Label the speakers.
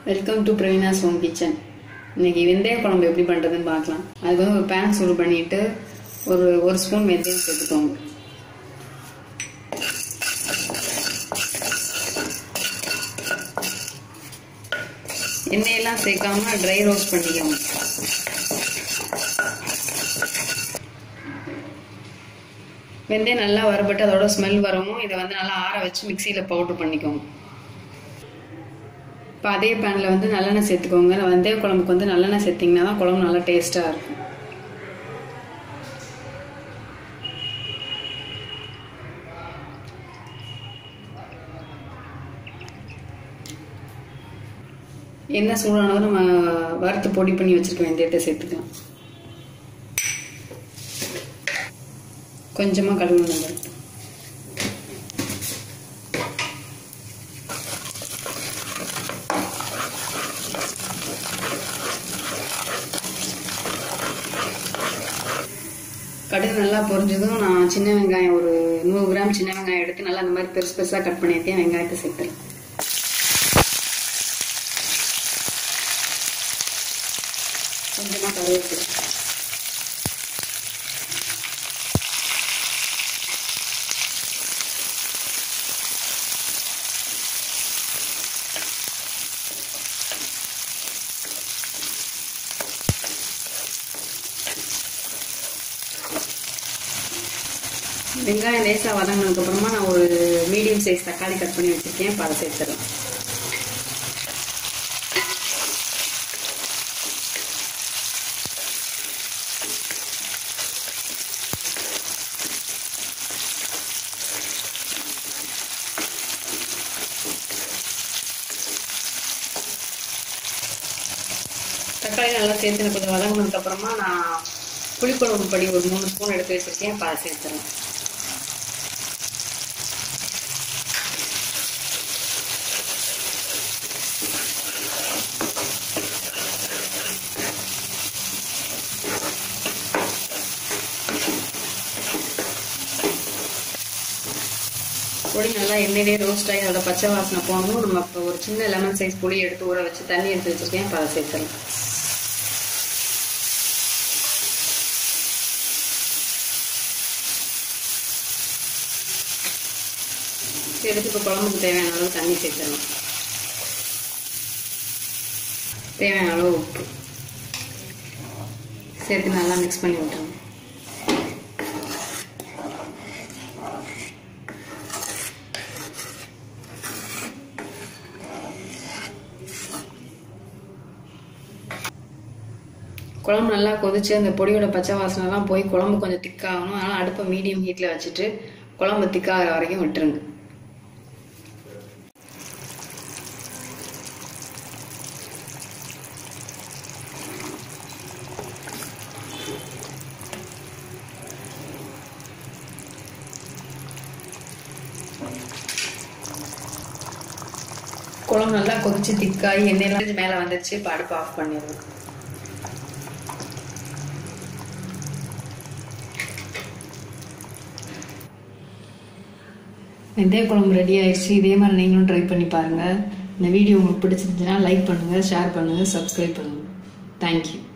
Speaker 1: welcome to Praveena's home kitchen இன்னைக்கு வெந்தய குழம்பு எப்படி பண்ணுறதுன்னு பார்க்கலாம் அதுக்கு வந்து ஒரு பேன் சூடு பண்ணிட்டு ஒரு ஒரு ஸ்பூன் வெந்தயம் சேர்த்துக்கோங்க எண்ணெயெல்லாம் சேர்க்காம ட்ரை ரோஸ்ட் பண்ணிக்கோங்க வெந்தயம் நல்லா வறுபட்டு அதோட ஸ்மெல் வரவும் இதை வந்து நல்லா ஆற வச்சு மிக்சியில் பவுட்ரு பண்ணிக்கோங்க இப்போ அதே பேனில் வந்து நல்லெண்ணெய் சேர்த்துக்கோங்க வெந்தய குழம்புக்கு வந்து நல்லெண்ணெய் சேர்த்திங்கன்னா தான் குழம்பு நல்லா டேஸ்ட்டாக இருக்கும் எண்ணெய் சூடானதும் நம்ம வறுத்து பொடி பண்ணி வச்சுருக்க வெந்தயத்தை சேர்த்துக்கலாம் கொஞ்சமாக கடுகு நம்பர் கடுகு நல்லா பொரிஞ்சதும் நான் சின்ன வெங்காயம் ஒரு நூறு கிராம் சின்ன வெங்காயம் எடுத்து நல்லா அந்த மாதிரி பெருசு பெருசாக கட் பண்ணியிருக்கேன் வெங்காயத்தை சேர்த்துறேன் கொஞ்சமாக கருவேப்பிலை வெங்காயம் லேசாக வதங்கினதுக்கப்புறமா நான் ஒரு மீடியம் சைஸ் தக்காளி கட் பண்ணி வச்சுருக்கேன் இப்போ அதை சேர்த்துறேன் தக்காளி நல்லா சேர்த்து கொஞ்சம் வதங்கினதுக்கப்புறமா நான் புளிக்குழம்பு படி ஒரு மூணு ஸ்பூன் எடுத்து வச்சுருக்கேன் இப்போ அதை சேர்த்துறேன் பொடி நல்லா எண்ணெயிலே ரோஸ்ட் ஆகி அதோட பச்சை வாசனை போகணும் நம்ம இப்போ ஒரு சின்ன லெமன் சைஸ் பொடி எடுத்து ஊற வச்சு தண்ணி எடுத்து வச்சுருக்கேன் இப்போ அதை சேர்த்துறேன் எடுத்து இப்போ குழம்புக்கு தேவையான அளவு தண்ணி சேர்த்துடணும் தேவையான அளவு உப்பு சேர்த்து நல்லா மிக்ஸ் பண்ணி விட்டுருங்க குழம்பு நல்லா கொதிச்சு அந்த பொடியோட பச்சை வாசனைலாம் போய் குழம்பு கொஞ்சம் திக்காகணும் அதனால் அடுப்பை மீடியம் ஹீட்டில் வச்சுட்டு குழம்பு திக்காகிற வரைக்கும் விட்டுருங்க குழம்பு நல்லா கொதிச்சு திக்காகி எண்ணெயெல்லாம் மேலே வந்துருச்சு இப்போ அடுப்பு ஆஃப் பண்ணிடுவோம் வெந்தய குழம்பு ரெடி ஆயிடுச்சு இதே மாதிரி நீங்களும் ட்ரை பண்ணி பாருங்கள் இந்த வீடியோ உங்களுக்கு பிடிச்சிருந்துச்சுன்னா லைக் பண்ணுங்கள் ஷேர் பண்ணுங்கள் சப்ஸ்கிரைப் பண்ணுங்கள் தேங்க்யூ